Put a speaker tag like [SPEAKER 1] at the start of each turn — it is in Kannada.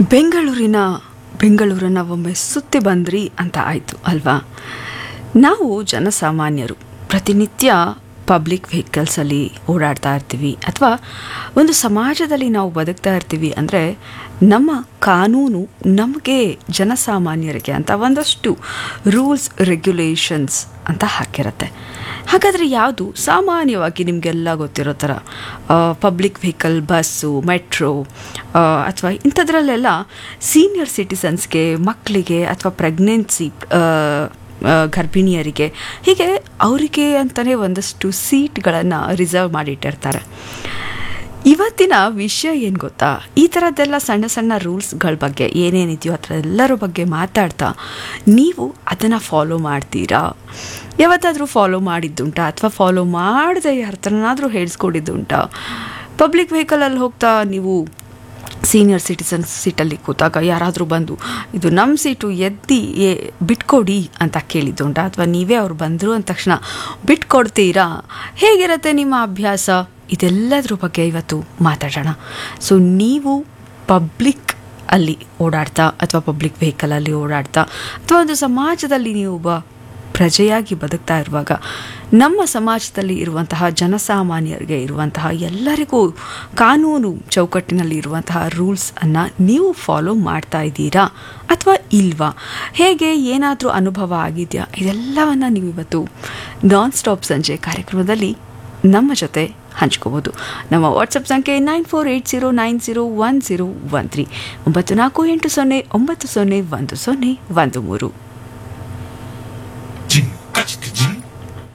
[SPEAKER 1] ಬೆಂಗಳೂರಿನ ಬೆಂಗಳೂರನ್ನು ಒಮ್ಮೆ ಸುತ್ತಿ ಬಂದ್ರಿ ಅಂತ ಆಯಿತು ಅಲ್ವಾ ನಾವು ಜನಸಾಮಾನ್ಯರು ಪ್ರತಿನಿತ್ಯ ಪಬ್ಲಿಕ್ ವೆಹಿಕಲ್ಸಲ್ಲಿ ಓಡಾಡ್ತಾ ಇರ್ತೀವಿ ಅಥವಾ ಒಂದು ಸಮಾಜದಲ್ಲಿ ನಾವು ಬದುಕ್ತಾ ಇರ್ತೀವಿ ಅಂದರೆ ನಮ್ಮ ಕಾನೂನು ನಮಗೆ ಜನಸಾಮಾನ್ಯರಿಗೆ ಅಂತ ಒಂದಷ್ಟು ರೂಲ್ಸ್ ರೆಗ್ಯುಲೇಷನ್ಸ್ ಅಂತ ಹಾಕಿರುತ್ತೆ ಹಾಗಾದರೆ ಯಾವುದು ಸಾಮಾನ್ಯವಾಗಿ ನಿಮಗೆಲ್ಲ ಗೊತ್ತಿರೋ ಥರ ಪಬ್ಲಿಕ್ ವೆಹಿಕಲ್ ಬಸ್ಸು ಮೆಟ್ರೋ ಅಥವಾ ಇಂಥದ್ರಲ್ಲೆಲ್ಲ ಸೀನಿಯರ್ ಸಿಟಿಸನ್ಸ್ಗೆ ಮಕ್ಕಳಿಗೆ ಅಥವಾ ಪ್ರೆಗ್ನೆನ್ಸಿ ಗರ್ಭಿಣಿಯರಿಗೆ ಹೀಗೆ ಅವರಿಗೆ ಅಂತಲೇ ಒಂದಷ್ಟು ಸೀಟ್ಗಳನ್ನು ರಿಸರ್ವ್ ಮಾಡಿಟ್ಟಿರ್ತಾರೆ ಇವತ್ತಿನ ವಿಷಯ ಏನು ಗೊತ್ತಾ ಈ ಥರದ್ದೆಲ್ಲ ಸಣ್ಣ ಸಣ್ಣ ರೂಲ್ಸ್ಗಳ ಬಗ್ಗೆ ಏನೇನಿದೆಯೋ ಆ ಥರ ಎಲ್ಲರ ಬಗ್ಗೆ ಮಾತಾಡ್ತಾ ನೀವು ಅದನ್ನು ಫಾಲೋ ಮಾಡ್ತೀರಾ ಯಾವತ್ತಾದರೂ ಫಾಲೋ ಮಾಡಿದ್ದುಂಟಾ ಅಥವಾ ಫಾಲೋ ಮಾಡದೆ ಯಾರ ಥರನಾದರೂ ಹೇಳಿಸ್ಕೊಡಿದ್ದುಂಟಾ ಪಬ್ಲಿಕ್ ವೆಹಿಕಲಲ್ಲಿ ಹೋಗ್ತಾ ನೀವು ಸೀನಿಯರ್ ಸಿಟಿಸನ್ಸ್ ಸೀಟಲ್ಲಿ ಕೂತಾಗ ಯಾರಾದರೂ ಬಂದು ಇದು ನಮ್ಮ ಸೀಟು ಎದ್ದಿ ಏ ಬಿಟ್ಕೊಡಿ ಅಂತ ಕೇಳಿದ್ದುಂಟ ಅಥವಾ ನೀವೇ ಅವ್ರು ಬಂದರು ಅಂದ ತಕ್ಷಣ ಬಿಟ್ಕೊಡ್ತೀರಾ ಹೇಗಿರುತ್ತೆ ನಿಮ್ಮ ಅಭ್ಯಾಸ ಇದೆಲ್ಲದ್ರ ಬಗ್ಗೆ ಇವತ್ತು ಮಾತಾಡೋಣ ಸೊ ನೀವು ಪಬ್ಲಿಕ್ ಅಲ್ಲಿ ಓಡಾಡ್ತಾ ಅಥವಾ ಪಬ್ಲಿಕ್ ವೆಹಿಕಲಲ್ಲಿ ಓಡಾಡ್ತಾ ಅಥವಾ ಒಂದು ಸಮಾಜದಲ್ಲಿ ನೀವು ಒಬ್ಬ ಪ್ರಜೆಯಾಗಿ ಬದುಕ್ತಾ ಇರುವಾಗ ನಮ್ಮ ಸಮಾಜದಲ್ಲಿ ಇರುವಂತಹ ಜನಸಾಮಾನ್ಯರಿಗೆ ಇರುವಂತಹ ಎಲ್ಲರಿಗೂ ಕಾನೂನು ಚೌಕಟ್ಟಿನಲ್ಲಿ ಇರುವಂತಹ ರೂಲ್ಸನ್ನು ನೀವು ಫಾಲೋ ಮಾಡ್ತಾ ಇದ್ದೀರಾ ಅಥವಾ ಇಲ್ವಾ ಹೇಗೆ ಏನಾದರೂ ಅನುಭವ ಆಗಿದೆಯಾ ಇದೆಲ್ಲವನ್ನು ನೀವು ಇವತ್ತು ನಾನ್ ಸ್ಟಾಪ್ ಸಂಜೆ ಕಾರ್ಯಕ್ರಮದಲ್ಲಿ ನಮ್ಮ ಜೊತೆ ಹಂಚ್ಕೋಬೋದು ನಮ್ಮ ವಾಟ್ಸಪ್ ಸಂಖ್ಯೆ nine four eight zero nine zero one zero one three ಒಂಬತ್ತು ನಾಲ್ಕು ಎಂಟು ಸೊನ್ನೆ ಒಂಬತ್ತು ಸೊನ್ನೆ ಒಂದು ಸೊನ್ನೆ ಒಂದು ಮೂರು